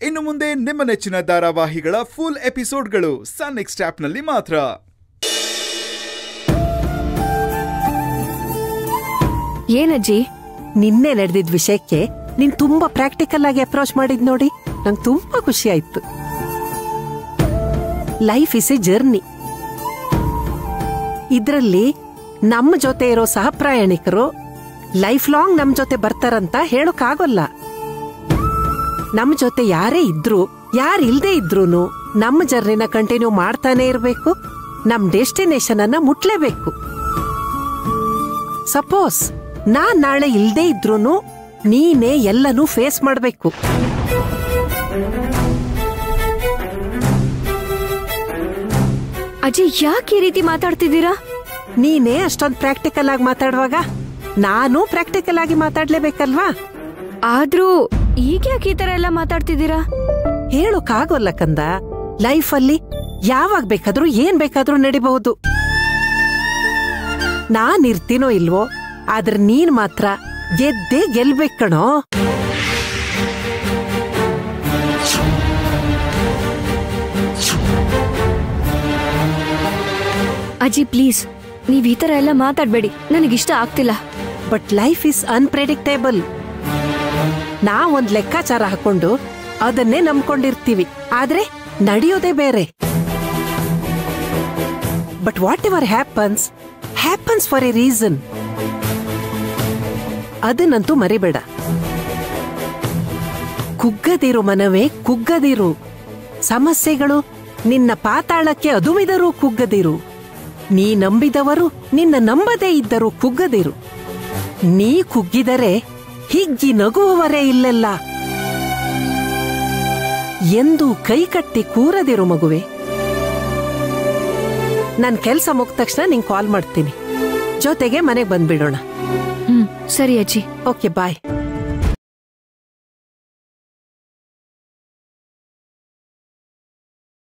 ಇನ್ನು ಮುಂದೆ ನಿಮ್ಮ ನೆಚ್ಚಿನ ಧಾರಾವಾಹಿಗಳ ಫುಲ್ ಎಪಿಸೋಡ್ಗಳು ಸನ್ ನೆಕ್ಸ್ಟ್ ಆಪ್ನಲ್ಲಿ ಮಾತ್ರ ಏನಜ್ಜಿ ನಿನ್ನೆ ನಡೆದಿದ್ ವಿಷಯಕ್ಕೆ ನೀನ್ ತುಂಬಾ ಪ್ರಾಕ್ಟಿಕಲ್ ಆಗಿ ಅಪ್ರೋಚ್ ಮಾಡಿದ್ ನೋಡಿ ನಂಗೆ ತುಂಬಾ ಖುಷಿ ಆಯ್ತು ಲೈಫ್ ಇಸ್ ಎ ಜರ್ನಿ ಇದ್ರಲ್ಲಿ ನಮ್ಮ ಜೊತೆ ಇರೋ ಸಹ ಪ್ರಯಾಣಿಕರು ಲೈಫ್ ಲಾಂಗ್ ನಮ್ ಜೊತೆ ಬರ್ತಾರಂತ ಹೇಳೋಕ್ಕಾಗೋಲ್ಲ ನಮ್ ಜೊತೆ ಯಾರೇ ಇದ್ರು ಯಾರು ಇಲ್ದೇ ಇದ್ರೂನು ನಮ್ಮ ಜರ್ನಿನ ಕಂಟಿನ್ಯೂ ಮಾಡ್ತಾನೆ ಇರ್ಬೇಕು ನಮ್ ಡೆಸ್ಟಿನೇಷನ್ ಅನ್ನ ಮುಟ್ಲೇಬೇಕು ಸಪೋಸ್ ನಾನ್ ನಾಳೆ ಇಲ್ದೇ ಇದ್ರೂನು ನೀನೇ ಎಲ್ಲನೂ ಫೇಸ್ ಮಾಡ್ಬೇಕು ಅಜ್ಜಿ ಯಾಕೆ ಈ ರೀತಿ ಮಾತಾಡ್ತಿದ್ದೀರಾ ನೀನೇ ಅಷ್ಟೊಂದ್ ಪ್ರಾಕ್ಟಿಕಲ್ ಆಗಿ ಮಾತಾಡುವಾಗ ನಾನು ಪ್ರಾಕ್ಟಿಕಲ್ ಆಗಿ ಮಾತಾಡ್ಲೇಬೇಕಲ್ವಾ ಆದ್ರೂ ಈಗ ಯಾಕೆ ಈ ತರ ಎಲ್ಲ ಮಾತಾಡ್ತಿದ್ದೀರಾ ಹೇಳೋಕ್ಕಾಗೋಲ್ಲ ಕಂದ ಲೈಫಲ್ಲಿ ಯಾವಾಗ ಬೇಕಾದ್ರೂ ಏನ್ ಬೇಕಾದ್ರೂ ನಡಿಬಹುದು ನಾನ್ ಇರ್ತೀನೋ ಇಲ್ವೋ ಆದ್ರೆ ನೀನ್ ಮಾತ್ರ ಗೆದ್ದೇ ಗೆಲ್ಬೇಕ್ ಕಣೋ ಅಜ್ಜಿ ಪ್ಲೀಸ್ ನೀವ್ ಈ ತರ ಎಲ್ಲ ಮಾತಾಡ್ಬೇಡಿ ನನಗಿಷ್ಟ ಆಗ್ತಿಲ್ಲ ಬಟ್ ಲೈಫ್ ಇಸ್ ಅನ್ಪ್ರೆಡಿಕ್ಟೇಬಲ್ ನಾವೊಂದ್ ಲೆಕ್ಕಾಚಾರ ಹಾಕೊಂಡು ಅದನ್ನೇ ನಂಬ್ಕೊಂಡಿರ್ತೀವಿ ಆದ್ರೆ ನಡೆಯೋದೇ ಬೇರೆ but whatever happens happens for a reason ಅದನ್ನಂತೂ ಮರಿಬೇಡ ಕುಗ್ಗದಿರು ಮನವೇ ಕುಗ್ಗದಿರು ಸಮಸ್ಯೆಗಳು ನಿನ್ನ ಪಾತಾಳಕ್ಕೆ ಅದುಮಿದರೂ ಕುಗ್ಗದಿರು ನೀ ನಂಬಿದವರು ನಿನ್ನ ನಂಬದೇ ಇದ್ದರೂ ಕುಗ್ಗದಿರು ನೀ ಕುಗ್ಗಿದರೆ ಹಿಗ್ಗಿ ನಗುವವರೇ ಇಲ್ಲೆಲ್ಲ ಎಂದು ಕೈಕಟ್ಟಿ ಕೂರದಿರು ಮಗುವೆ ನನ್ ಕೆಲ್ಸ ಮುಗಿದ ತಕ್ಷಣ ನಿಂಗೆ ಕಾಲ್ ಮಾಡ್ತೀನಿ ಜೊತೆಗೆ ಮನೆಗೆ ಬಂದ್ಬಿಡೋಣ ಹ್ಮ್ ಸರಿ ಅಜ್ಜಿ ಓಕೆ ಬಾಯ್